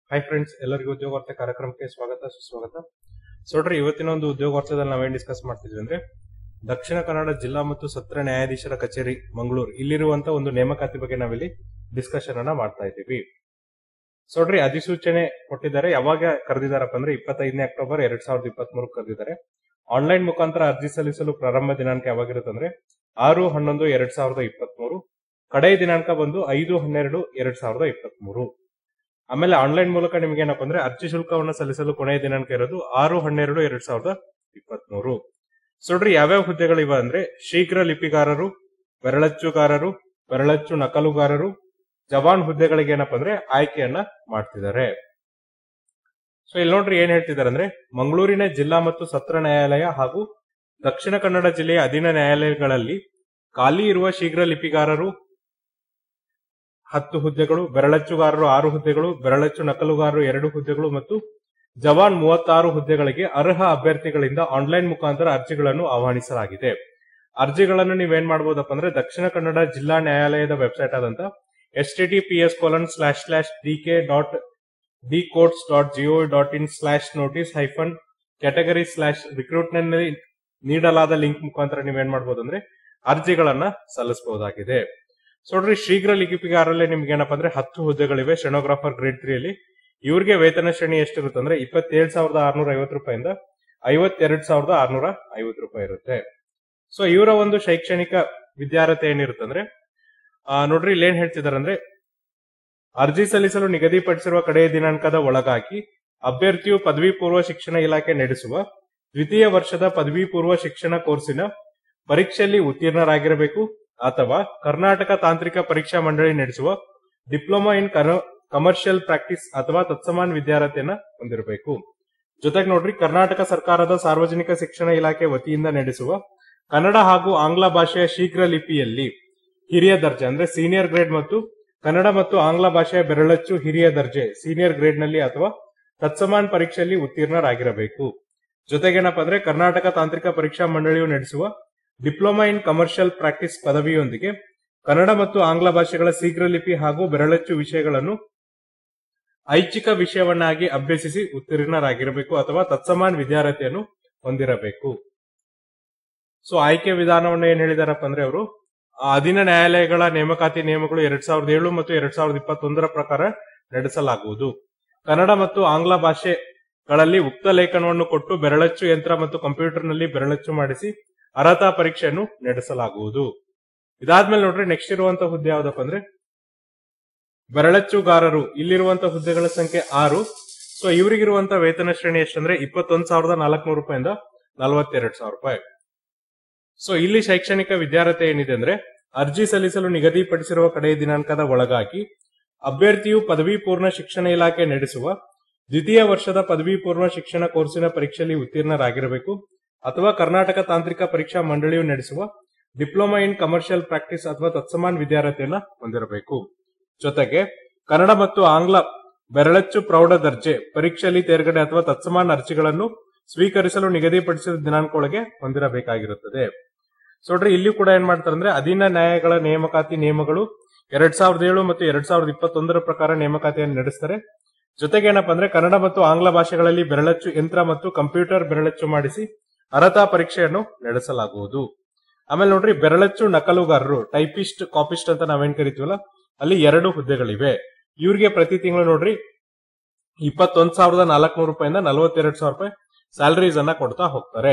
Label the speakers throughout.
Speaker 1: hi friends ಎಲ್ಲರಿಗೂ ಉದ್ಯೋಗ ವಾರ್ತೆ ಕಾರ್ಯಕ್ರಮಕ್ಕೆ ಸ್ವಾಗತ ಸುಸ್ವಾಗತ ಸೊ ನೋಡ್ರಿ ಇವತ್ತಿನ ಒಂದು ಉದ್ಯೋಗ ವಾರ್ತೆದಲ್ಲಿ ನಾವೇನ್ ಡಿಸ್ಕಸ್ ಮಾಡ್ತಿದ್ವಿ ಅಂದ್ರೆ ದಕ್ಷಿಣ ಕನ್ನಡ ಜಿಲ್ಲಾ ಮತ್ತು ಸತ್ರ ನ್ಯಾಯಾಧೀಶರ ಕಚೇರಿ ಮಂಗಳೂರು ಇಲ್ಲಿರುವಂತ ಒಂದು ನೇಮಕಾತಿ ಬಗ್ಗೆ ನಾವಿಲ್ಲಿ ಡಿಸ್ಕಷನ್ ಅನ್ನ ಮಾಡ್ತಾ ಇದ್ದೀವಿ ಸೊ ನೋಡ್ರಿ ಅಧಿಸೂಚನೆ ಕೊಟ್ಟಿದ್ದಾರೆ ಯಾವಾಗ ಕರೆದಿದ್ದಾರಪ್ಪ ಅಂದ್ರೆ ಇಪ್ಪತ್ತೈದನೇ ಅಕ್ಟೋಬರ್ ಎರಡ್ ಸಾವಿರದ ಇಪ್ಪತ್ತ್ ಮೂರು ಕರೆದಿದ್ದಾರೆ ಆನ್ಲೈನ್ ಮುಖಾಂತರ ಅರ್ಜಿ ಸಲ್ಲಿಸಲು ಪ್ರಾರಂಭ ದಿನಾಂಕ ಯಾವಾಗಿರುತ್ತೆ ಅಂದ್ರೆ ಆರು ಹನ್ನೊಂದು ಎರಡ್ ಸಾವಿರದ ಇಪ್ಪತ್ತ್ ಮೂರು ಕಡೆಯ ದಿನಾಂಕ ಬಂದು ಐದು ಹನ್ನೆರಡು ಎರಡ್ ಸಾವಿರದ ಇಪ್ಪತ್ತ್ ಮೂರು ಆಮೇಲೆ ಆನ್ಲೈನ್ ಮೂಲಕ ನಿಮ್ಗೆ ಏನಪ್ಪ ಅಂದ್ರೆ ಅರ್ಜಿ ಶುಲ್ಕವನ್ನು ಸಲ್ಲಿಸಲು ಕೊನೆಯ ದಿನಾಂಕ ಇರೋದು ಆರು ಹನ್ನೆರಡು ಎರಡ್ ಸಾವಿರದ ಇಪ್ಪತ್ತ್ ಮೂರು ಸೊ ನೋಡ್ರಿ ಯಾವ್ಯಾವ ಹುದ್ದೆಗಳಿವೆ ಅಂದ್ರೆ ಶೀಘ್ರ ಲಿಪಿಗಾರರು ಬೆರಳಚ್ಚುಗಾರರು ಬೆರಳಚ್ಚು ನಕಲುಗಾರರು ಜವಾನ್ ಹುದ್ದೆಗಳಿಗೆ ಏನಪ್ಪ ಅಂದ್ರೆ ಆಯ್ಕೆಯನ್ನ ಮಾಡ್ತಿದ್ದಾರೆ ಸೊ ಇಲ್ಲಿ ನೋಡ್ರಿ ಏನ್ ಹೇಳ್ತಿದ್ದಾರೆ ಅಂದ್ರೆ ಮಂಗಳೂರಿನ ಜಿಲ್ಲಾ ಮತ್ತು ಸತ್ರ ನ್ಯಾಯಾಲಯ ಹಾಗೂ ದಕ್ಷಿಣ ಕನ್ನಡ ಜಿಲ್ಲೆಯ ಅಧೀನ ನ್ಯಾಯಾಲಯಗಳಲ್ಲಿ ಖಾಲಿ ಇರುವ ಶೀಘ್ರ ಲಿಪಿಗಾರರು ಹತ್ತು ಹುದ್ದೆಗಳು ಬೆರಳಚ್ಚುಗಾರರು ಆರು ಹುದ್ದೆಗಳು ಬೆರಳಚ್ಚು ನಕಲುಗಾರರು ಎರಡು ಹುದ್ದೆಗಳು ಮತ್ತು ಜವಾನ್ ಮೂವತ್ತಾರು ಹುದ್ದೆಗಳಿಗೆ ಅರ್ಹ ಅಭ್ಯರ್ಥಿಗಳಿಂದ ಆನ್ಲೈನ್ ಮುಖಾಂತರ ಅರ್ಜಿಗಳನ್ನು ಆಹ್ವಾನಿಸಲಾಗಿದೆ ಅರ್ಜಿಗಳನ್ನು ನೀವೇನ್ ಮಾಡಬಹುದಪ್ಪ ಅಂದ್ರೆ ದಕ್ಷಿಣ ಕನ್ನಡ ಜಿಲ್ಲಾ ನ್ಯಾಯಾಲಯದ ವೆಬ್ಸೈಟ್ ಆದಂತ S T T P S colon slash slash D K dot D courts dot G O dot in slash notice hyphen category slash recruitment ನೀಡಲಾದ ಲಿಂಕ್ ಮುಖಾಂತರ ನೀವೇನ್ ಮಾಡಬಹುದು ಅಂದ್ರೆ ಅರ್ಜಿಗಳನ್ನ ಸಲ್ಲಿಸಬಹುದಾಗಿದೆ ಸೊ ನೋಡ್ರಿ ಶೀಘ್ರ ಲಿಪಿಗಾರಲ್ಲೇ ನಿಮ್ಗೆ ಏನಪ್ಪಾ ಅಂದ್ರೆ ಹತ್ತು ಹುದ್ದೆಗಳಿವೆ ಶೆನೋಗ್ರಾಫರ್ ಗ್ರೇಡ್ ತ್ರೀ ಅಲ್ಲಿ ಇವ್ರಿಗೆ ವೇತನ ಶ್ರೇಣಿ ಎಷ್ಟಿರುತ್ತೆ ಅಂದ್ರೆ ಇಪ್ಪತ್ತೇಳು ಸಾವಿರದ ಆರ್ನೂರ ಐವತ್ತು ರೂಪಾಯಿಂದ ಐವತ್ತೆರಡು ಸಾವಿರದ ಆರ್ನೂರ ಐವತ್ತು ರೂಪಾಯಿ ಇರುತ್ತೆ ಸೊ ಇವರ ಒಂದು ಶೈಕ್ಷಣಿಕ ವಿದ್ಯಾರ್ಹತೆ ಏನಿರುತ್ತೆ ಅಂದ್ರೆ ಆ, ನೋಡ್ರಿ ಇಲ್ಲಿ ಏನ್ ಹೇಳ್ತಿದಾರೆ ಅಂದ್ರೆ ಅರ್ಜಿ ಸಲ್ಲಿಸಲು ನಿಗದಿಪಡಿಸಿರುವ ಕಡೆಯ ದಿನಾಂಕದ ಒಳಗಾಗಿ ಅಭ್ಯರ್ಥಿಯು ಪದವಿ ಪೂರ್ವ ಶಿಕ್ಷಣ ಇಲಾಖೆ ನಡೆಸುವ ದ್ವಿತೀಯ ವರ್ಷದ ಪದವಿ ಪೂರ್ವ ಶಿಕ್ಷಣ ಕೋರ್ಸಿನ ಪರೀಕ್ಷೆಯಲ್ಲಿ ಉತ್ತೀರ್ಣರಾಗಿರಬೇಕು ಅಥವಾ ಕರ್ನಾಟಕ ತಾಂತ್ರಿಕ ಪರೀಕ್ಷಾ ಮಂಡಳಿ ನಡೆಸುವ ಡಿಪ್ಲೊಮಾ ಇನ್ ಕಮರ್ಷಿಯಲ್ ಪ್ರಾಕ್ಟೀಸ್ ಅಥವಾ ತತ್ಸಮಾನ ವಿದ್ಯಾರ್ಥಿಯನ್ನ ಹೊಂದಿರಬೇಕು ಜೊತೆಗೆ ನೋಡ್ರಿ ಕರ್ನಾಟಕ ಸರ್ಕಾರದ ಸಾರ್ವಜನಿಕ ಶಿಕ್ಷಣ ಇಲಾಖೆ ವತಿಯಿಂದ ನಡೆಸುವ ಕನ್ನಡ ಹಾಗೂ ಆಂಗ್ಲ ಭಾಷೆಯ ಶೀಘ್ರ ಲಿಪಿಯಲ್ಲಿ ಹಿರಿಯ ದರ್ಜೆ ಅಂದ್ರೆ ಸೀನಿಯರ್ ಗ್ರೇಡ್ ಮತ್ತು ಕನ್ನಡ ಮತ್ತು ಆಂಗ್ಲ ಭಾಷೆಯ ಬೆರಳಚ್ಚು ಹಿರಿಯ ದರ್ಜೆ ಸೀನಿಯರ್ ಗ್ರೇಡ್ ನಲ್ಲಿ ಅಥವಾ ತತ್ಸಮಾನ ಪರೀಕ್ಷೆಯಲ್ಲಿ ಉತ್ತೀರ್ಣರಾಗಿರಬೇಕು ಜೊತೆಗೇನಪ್ಪ ಅಂದ್ರೆ ಕರ್ನಾಟಕ ತಾಂತ್ರಿಕ ಪರೀಕ್ಷಾ ಮಂಡಳಿಯು ನಡೆಸುವ ಡಿಪ್ಲೊಮಾ ಇನ್ ಕಮರ್ಷಿಯಲ್ ಪ್ರಾಕ್ಟೀಸ್ ಪದವಿಯೊಂದಿಗೆ ಕನ್ನಡ ಮತ್ತು ಆಂಗ್ಲ ಭಾಷೆಗಳ ಶೀಘ್ರ ಲಿಪಿ ಹಾಗೂ ಬೆರಳಚ್ಚು ವಿಷಯಗಳನ್ನು ಐಚ್ಛಿಕ ವಿಷಯವನ್ನಾಗಿ ಅಭ್ಯಸಿಸಿ ಉತ್ತೀರ್ಣರಾಗಿರಬೇಕು ಅಥವಾ ತತ್ಸಮಾನ ವಿದ್ಯಾರ್ಥಿಯನ್ನು ಹೊಂದಿರಬೇಕು ಸೊ ಆಯ್ಕೆ ವಿಧಾನವನ್ನು ಏನ್ ಹೇಳಿದಾರಪ್ಪ ಅಂದ್ರೆ ಅವರು ಅಧೀನ ನ್ಯಾಯಾಲಯಗಳ ನೇಮಕಾತಿ ನಿಯಮಗಳು ಎರಡ್ ಸಾವಿರದ ಏಳು ಮತ್ತು ಎರಡ್ ಸಾವಿರದ ಇಪ್ಪತ್ತೊಂದರ ಪ್ರಕಾರ ನಡೆಸಲಾಗುವುದು ಕನ್ನಡ ಮತ್ತು ಆಂಗ್ಲ ಭಾಷೆಗಳಲ್ಲಿ ಉಕ್ತ ಲೇಖನವನ್ನು ಕೊಟ್ಟು ಬೆರಳಚ್ಚು ಯಂತ್ರ ಮತ್ತು ಕಂಪ್ಯೂಟರ್ನಲ್ಲಿ ಬೆರಳಚ್ಚು ಮಾಡಿಸಿ ಅರ್ಹತಾ ಪರೀಕ್ಷೆಯನ್ನು ನಡೆಸಲಾಗುವುದು ಇದಾದ್ಮೇಲೆ ನೋಡ್ರಿ ನೆಕ್ಸ್ಟ್ ಇರುವಂತ ಹುದ್ದೆ ಯಾವ್ದಪ್ಪ ಅಂದ್ರೆ ಬೆರಳಚ್ಚುಗಾರರು ಇಲ್ಲಿರುವಂತ ಹುದ್ದೆಗಳ ಸಂಖ್ಯೆ ಆರು ಸೊ ಇವರಿಗಿರುವಂತ ವೇತನ ಶ್ರೇಣಿ ಎಷ್ಟಂದ್ರೆ ಇಪ್ಪತ್ತೊಂದು ಸಾವಿರದ ನಾಲ್ಕನೂರು ರೂಪಾಯಿಂದ ನಲವತ್ತೆರಡು ಸಾವಿರ ರೂಪಾಯಿ ಸೊ ಇಲ್ಲಿ ಶೈಕ್ಷಣಿಕ ವಿದ್ಯಾರ್ಹತೆ ಏನಿದೆ ಅಂದ್ರೆ ಅರ್ಜಿ ಸಲ್ಲಿಸಲು ನಿಗದಿಪಡಿಸಿರುವ ಕಡೆಯ ದಿನಾಂಕದ ಒಳಗಾಗಿ ಅಭ್ಯರ್ಥಿಯು ಪದವಿ ಪೂರ್ಣ ಶಿಕ್ಷಣ ಇಲಾಖೆ ನಡೆಸುವ ದ್ವಿತೀಯ ವರ್ಷದ ಪದವಿ ಪೂರ್ವ ಶಿಕ್ಷಣ ಕೋರ್ಸಿನ ಪರೀಕ್ಷೆಯಲ್ಲಿ ಉತ್ತೀರ್ಣರಾಗಿರಬೇಕು ಅಥವಾ ಕರ್ನಾಟಕ ತಾಂತ್ರಿಕ ಪರೀಕ್ಷಾ ಮಂಡಳಿಯು ನಡೆಸುವ ಡಿಪ್ಲೊಮಾ ಇನ್ ಕಮರ್ಷಿಯಲ್ ಪ್ರಾಕ್ಟೀಸ್ ಅಥವಾ ತತ್ಸಮಾನ ವಿದ್ಯಾರ್ಹತೆಯನ್ನ ಹೊಂದಿರಬೇಕು ಜೊತೆಗೆ ಕನ್ನಡ ಮತ್ತು ಆಂಗ್ಲ ಬೆರಳಚ್ಚು ಪ್ರೌಢ ದರ್ಜೆ ಪರೀಕ್ಷೆಯಲ್ಲಿ ತೇರ್ಗಡೆ ಅಥವಾ ತತ್ಸಮಾನ ಅರ್ಜಿಗಳನ್ನು ಸ್ವೀಕರಿಸಲು ನಿಗದಿಪಡಿಸಿದ ದಿನಾಂಕದೊಳಗೆ ಹೊಂದಿರಬೇಕಾಗಿರುತ್ತದೆ ಸೊ ನೋಡ್ರಿ ಇಲ್ಲಿ ಕೂಡ ಏನ್ ಮಾಡ್ತಾರೆ ಅಂದ್ರೆ ಅಧೀನ ನ್ಯಾಯಗಳ ನೇಮಕಾತಿ ನಿಯಮಗಳು ಎರಡ್ ಸಾವಿರದ ಏಳು ಮತ್ತು ಎರಡ್ ಸಾವಿರದ ಇಪ್ಪತ್ತೊಂದರ ಪ್ರಕಾರ ನೇಮಕಾತಿಯನ್ನು ನಡೆಸ್ತಾರೆ ಜೊತೆಗೆ ಏನಪ್ಪಾ ಅಂದ್ರೆ ಕನ್ನಡ ಮತ್ತು ಆಂಗ್ಲ ಭಾಷೆಗಳಲ್ಲಿ ಬೆರಳಚ್ಚು ಯಂತ್ರ ಮತ್ತು ಕಂಪ್ಯೂಟರ್ ಬೆರಳಚ್ಚು ಮಾಡಿಸಿ ಅರ್ಹತಾ ಪರೀಕ್ಷೆಯನ್ನು ನಡೆಸಲಾಗುವುದು ಆಮೇಲೆ ನೋಡ್ರಿ ಬೆರಳಚ್ಚು ನಕಲುಗಾರರು ಟೈಪಿಸ್ಟ್ ಕಾಪಿಸ್ಟ್ ಅಂತ ನಾವೇನ್ ಕರಿತೀವಲ್ಲ ಅಲ್ಲಿ ಎರಡು ಹುದ್ದೆಗಳಿವೆ ಇವ್ರಿಗೆ ಪ್ರತಿ ತಿಂಗಳು ನೋಡ್ರಿ ಇಪ್ಪತ್ತೊಂದ್ ಸಾವಿರದ ನಾಲ್ಕನೂರು ರೂಪಾಯಿಂದ ನಲವತ್ತೆರಡು ಸಾವಿರ ರೂಪಾಯಿ ಸ್ಯಾಲರೀಸ್ ಅನ್ನ ಕೊಡ್ತಾ ಹೋಗ್ತಾರೆ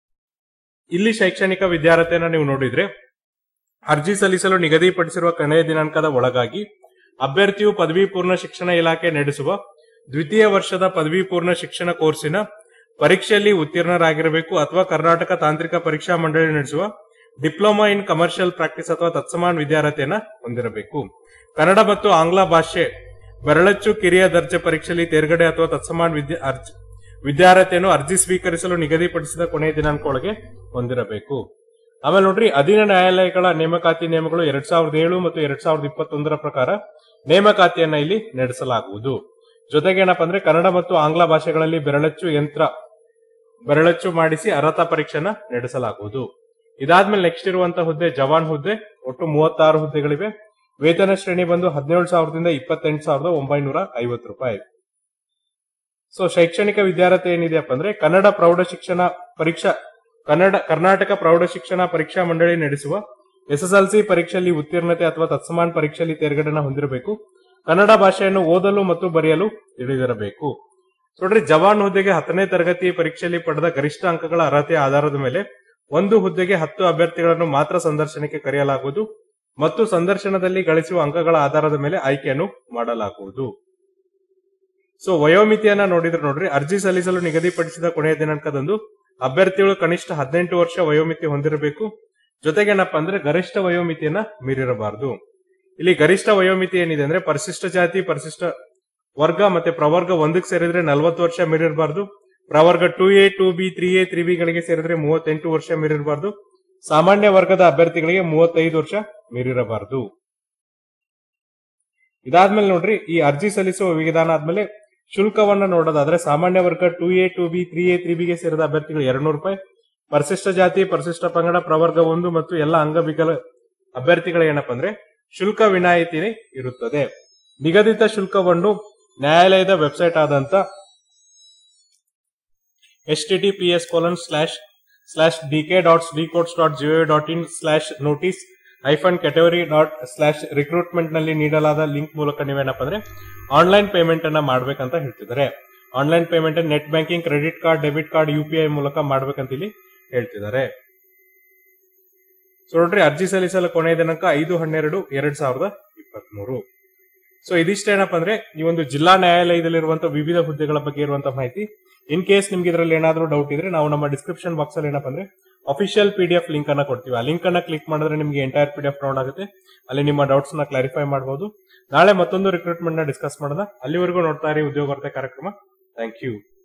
Speaker 1: ಇಲ್ಲಿ ಶೈಕ್ಷಣಿಕ ವಿದ್ಯಾರ್ಹತೆಯನ್ನ ನೀವು ನೋಡಿದ್ರೆ ಅರ್ಜಿ ಸಲ್ಲಿಸಲು ನಿಗದಿಪಡಿಸಿರುವ ಕೊನೆಯ ದಿನಾಂಕದ ಒಳಗಾಗಿ ಅಭ್ಯರ್ಥಿಯು ಪದವಿ ಪೂರ್ಣ ಶಿಕ್ಷಣ ಇಲಾಖೆ ನಡೆಸುವ ದ್ವಿತೀಯ ವರ್ಷದ ಪದವಿ ಪೂರ್ಣ ಶಿಕ್ಷಣ ಕೋರ್ಸಿನ ಪರೀಕ್ಷೆಯಲ್ಲಿ ಉತ್ತೀರ್ಣರಾಗಿರಬೇಕು ಅಥವಾ ಕರ್ನಾಟಕ ತಾಂತ್ರಿಕ ಪರೀಕ್ಷಾ ಮಂಡಳಿ ನಡೆಸುವ ಡಿಪ್ಲೊಮಾ ಇನ್ ಕಮರ್ಷಿಯಲ್ ಪ್ರಾಕ್ಟೀಸ್ ಅಥವಾ ತತ್ಸಮಾನ ವಿದ್ಯಾರ್ಹತೆಯನ್ನ ಹೊಂದಿರಬೇಕು ಕನ್ನಡ ಮತ್ತು ಆಂಗ್ಲ ಭಾಷೆ ಬೆರಳಚ್ಚು ಕಿರಿಯ ದರ್ಜೆ ಪರೀಕ್ಷೆಯಲ್ಲಿ ತೇರ್ಗಡೆ ಅಥವಾ ತತ್ಸಮಾನ ವಿದ್ಯಾ ಅರ್ಜಿ ವಿದ್ಯಾರ್ಹತೆಯನ್ನು ಅರ್ಜಿ ಸ್ವೀಕರಿಸಲು ನಿಗದಿಪಡಿಸಿದ ಕೊನೆಯ ದಿನಾಂಕ ಒಳಗೆ ಹೊಂದಿರಬೇಕು ಆಮೇಲೆ ನೋಡ್ರಿ ಅಧೀನ ನ್ಯಾಯಾಲಯಗಳ ನೇಮಕಾತಿ ನಿಯಮಗಳು ಎರಡ್ ಸಾವಿರದ ಏಳು ಮತ್ತು ಎರಡ್ ಸಾವಿರದ ಇಪ್ಪತ್ತೊಂದರ ಪ್ರಕಾರ ನೇಮಕಾತಿಯನ್ನ ಇಲ್ಲಿ ನಡೆಸಲಾಗುವುದು ಜೊತೆಗೆ ಏನಪ್ಪಾ ಅಂದ್ರೆ ಕನ್ನಡ ಮತ್ತು ಆಂಗ್ಲ ಭಾಷೆಗಳಲ್ಲಿ ಬೆರಳಚ್ಚು ಯಂತ್ರ ಬೆರಳಚ್ಚು ಮಾಡಿಸಿ ಅರ್ಹತಾ ಪರೀಕ್ಷೆನ ನಡೆಸಲಾಗುವುದು ಇದಾದ್ಮೇಲೆ ನೆಕ್ಸ್ಟ್ ಇರುವಂತಹ ಹುದ್ದೆ ಜವಾನ್ ಹುದ್ದೆ ಒಟ್ಟು ಮೂವತ್ತಾರು ಹುದ್ದೆಗಳಿವೆ ವೇತನ ಶ್ರೇಣಿ ಬಂದು ಹದಿನೇಳು ಸಾವಿರದಿಂದ ಇಪ್ಪತ್ತೆಂಟು ಸಾವಿರದ ಒಂಬೈನೂರ ಐವತ್ತು ರೂಪಾಯಿ ಸೊ ಶೈಕ್ಷಣಿಕ ವಿದ್ಯಾರ್ಹತೆ ಏನಿದೆಯಪ್ಪ ಅಂದ್ರೆ ಕನ್ನಡ ಪ್ರೌಢ ಶಿಕ್ಷಣ ಪರೀಕ್ಷಾ ಕನ್ನಡ ಕರ್ನಾಟಕ ಪ್ರೌಢ ಶಿಕ್ಷಣ ಪರೀಕ್ಷಾ ಮಂಡಳಿ ನಡೆಸುವ ಎಸ್ಎಸ್ಎಲ್ಸಿ ಪರೀಕ್ಷೆಯಲ್ಲಿ ಉತ್ತೀರ್ಣತೆ ಅಥವಾ ತತ್ಸಮಾನ ಪರೀಕ್ಷೆಯಲ್ಲಿ ತೇರ್ಗಡೆನ ಹೊಂದಿರಬೇಕು ಕನ್ನಡ ಭಾಷೆಯನ್ನು ಓದಲು ಮತ್ತು ಬರೆಯಲು ತಿಳಿದಿರಬೇಕು ನೋಡ್ರಿ ಜವಾನ್ ಹುದ್ದೆಗೆ ಹತ್ತನೇ ತರಗತಿ ಪರೀಕ್ಷೆಯಲ್ಲಿ ಪಡೆದ ಗರಿಷ್ಠ ಅಂಕಗಳ ಅರ್ಹತೆಯ ಆಧಾರದ ಮೇಲೆ ಒಂದು ಹುದ್ದೆಗೆ ಹತ್ತು ಅಭ್ಯರ್ಥಿಗಳನ್ನು ಮಾತ್ರ ಸಂದರ್ಶನಕ್ಕೆ ಕರೆಯಲಾಗುವುದು ಮತ್ತು ಸಂದರ್ಶನದಲ್ಲಿ ಗಳಿಸುವ ಅಂಕಗಳ ಆಧಾರದ ಮೇಲೆ ಆಯ್ಕೆಯನ್ನು ಮಾಡಲಾಗುವುದು ಸೊ ವಯೋಮಿತಿಯನ್ನ ನೋಡಿದ್ರೆ ನೋಡ್ರಿ ಅರ್ಜಿ ಸಲ್ಲಿಸಲು ನಿಗದಿಪಡಿಸಿದ ಕೊನೆಯ ದಿನಾಂಕದಂದು ಅಭ್ಯರ್ಥಿಗಳು ಕನಿಷ್ಠ ಹದಿನೆಂಟು ವರ್ಷ ವಯೋಮಿತಿ ಹೊಂದಿರಬೇಕು ಜೊತೆಗೆ ಏನಪ್ಪಾ ಅಂದ್ರೆ ಗರಿಷ್ಠ ವಯೋಮಿತಿಯನ್ನ ಮೀರಿರಬಾರದು ಇಲ್ಲಿ ಗರಿಷ್ಠ ವಯೋಮಿತಿ ಏನಿದೆ ಅಂದ್ರೆ ಪರಿಶಿಷ್ಟ ಜಾತಿ ಪರಿಶಿಷ್ಟ ವರ್ಗ ಮತ್ತೆ ಪ್ರವರ್ಗ ಒಂದಕ್ಕೆ ಸೇರಿದ್ರೆ ನಲವತ್ತು ವರ್ಷ ಮೀರಿರಬಾರ್ದು ಪ್ರವರ್ಗ two A two B three A three B ಗಳಿಗೆ ಸೇರಿದ್ರೆ ಮೂವತ್ತೆಂಟು ವರ್ಷ ಮೀರಿರಬಾರ್ದು ಸಾಮಾನ್ಯ ವರ್ಗದ ಅಭ್ಯರ್ಥಿಗಳಿಗೆ ಮೂವತ್ತೈದು ವರ್ಷ ಮೀರಿರಬಾರದು ಇದಾದ್ಮೇಲೆ ನೋಡ್ರಿ ಈ ಅರ್ಜಿ ಸಲ್ಲಿಸುವ ವಿಧಾನ ಆದ್ಮೇಲೆ ಶುಲ್ಕವನ್ನ ನೋಡೋದಾದ್ರೆ ಸಾಮಾನ್ಯ ವರ್ಗ two A two B three A ತ್ರೀ ಬಿಗೆ ಸೇರಿದ ಅಭ್ಯರ್ಥಿಗಳು ಎರಡ್ನೂರು ರೂಪಾಯಿ ಪರಿಶಿಷ್ಟ ಜಾತಿ ಪರಿಶಿಷ್ಟ ಪಂಗಡ ಪ್ರವರ್ಗ ಒಂದು ಮತ್ತು ಎಲ್ಲ ಅಂಗವಿಕಲ ಅಭ್ಯರ್ಥಿಗಳು ಏನಪ್ಪಾ ಅಂದ್ರೆ ಶುಲ್ಕ ವಿನಾಯಿತಿ ಇರುತ್ತದೆ ನಿಗದಿತ ಶುಲ್ಕವನ್ನು ನ್ಯಾಯಾಲಯದ ವೆಬ್ಸೈಟ್ ಆದಂತ H T T P S colon slash slash D K dot D courts dot G O dot in slash notice hyphen category dot slash recruitment ನಲ್ಲಿ ನೀಡಲಾದ ಲಿಂಕ್ ಮೂಲಕ ನೀವೇನಪ್ಪ ಅಂದ್ರೆ ಆನ್ಲೈನ್ ಪೇಮೆಂಟ್ ಅನ್ನ ಮಾಡ್ಬೇಕಂತ ಹೇಳ್ತಿದ್ದಾರೆ online payment net banking credit card debit card U P I ಮೂಲಕ ಮಾಡ್ಬೇಕಂತ ಇಲ್ಲಿ ಹೇಳ್ತಿದ್ದಾರೆ ಸೊ ನೋಡ್ರಿ ಅರ್ಜಿ ಸಲ್ಲಿಸಲು ಕೊನೆಯ ದಿನಾಂಕ ಐದು ಹನ್ನೆರಡು ಎರಡ್ ಸಾವಿರದ ಇಪ್ಪತ್ತ್ ಮೂರು ಸೊ ಇದಿಷ್ಟೇನಪ್ಪ ಅಂದ್ರೆ ಈ ಒಂದು ಜಿಲ್ಲಾ ನ್ಯಾಯಾಲಯದಲ್ಲಿರುವಂತಹ ವಿವಿಧ ಹುದ್ದೆಗಳ ಬಗ್ಗೆ ಇರುವಂತಹ ಮಾಹಿತಿ ಇನ್ ಕೇಸ್ ನಿಮ್ಗೆ ಇದರಲ್ಲಿ ಏನಾದ್ರೂ ಡೌಟ್ ಇದ್ರೆ ನಾವು ನಮ್ಮ ಡಿಸ್ಕ್ರಿಪ್ಷನ್ ಬಾಕ್ಸ್ ಅಲ್ಲಿ ಏನಪ್ಪ ಅಂದ್ರೆ official P D F link ಅನ್ನ ಕೊಡ್ತೀವಿ ಆ ಲಿಂಕ್ ಅನ್ನ ಕ್ಲಿಕ್ ಮಾಡಿದ್ರೆ ನಿಮಗೆ entire P D F down ಆಗುತ್ತೆ ಅಲ್ಲಿ ನಿಮ್ಮ ಡೌಟ್ಸ್ ನ ಕ್ಲಾರಿಫೈ ಮಾಡಬಹುದು ನಾಳೆ ಮತ್ತೊಂದು ರಿಕ್ರೂಟ್ಮೆಂಟ್ ನ ಡಿಸ್ಕಸ್ ಮಾಡೋಣ ಅಲ್ಲಿವರೆಗೂ ನೋಡ್ತಾ ಇರಿ ಉದ್ಯೋಗಾರ್ಥ ಕಾರ್ಯಕ್ರಮ ಥ್ಯಾಂಕ್ ಯು